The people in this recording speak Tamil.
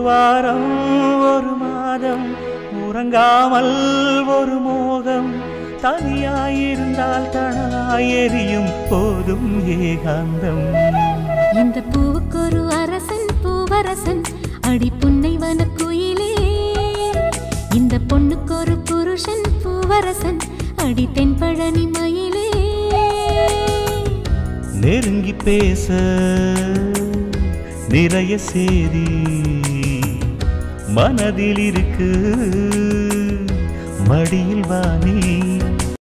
வாரம் ஒரு மாதம் உறங்காமல் ஒரு மோகம் தனியாயிருந்தால் தனலாய் எரியும் போதும் ஏகாந்தம் இந்த பூவுக்கு ஒரு அரசன் பூவரசன் அடி புன்னை வனக்குயிலே இந்த பொண்ணுக்கு ஒரு புருஷன் பூவரசன் அடி தென்பழனி மயிலே நெருங்கி பேச நிறைய சேதி மனதில் இருக்கு மடியில் வாணி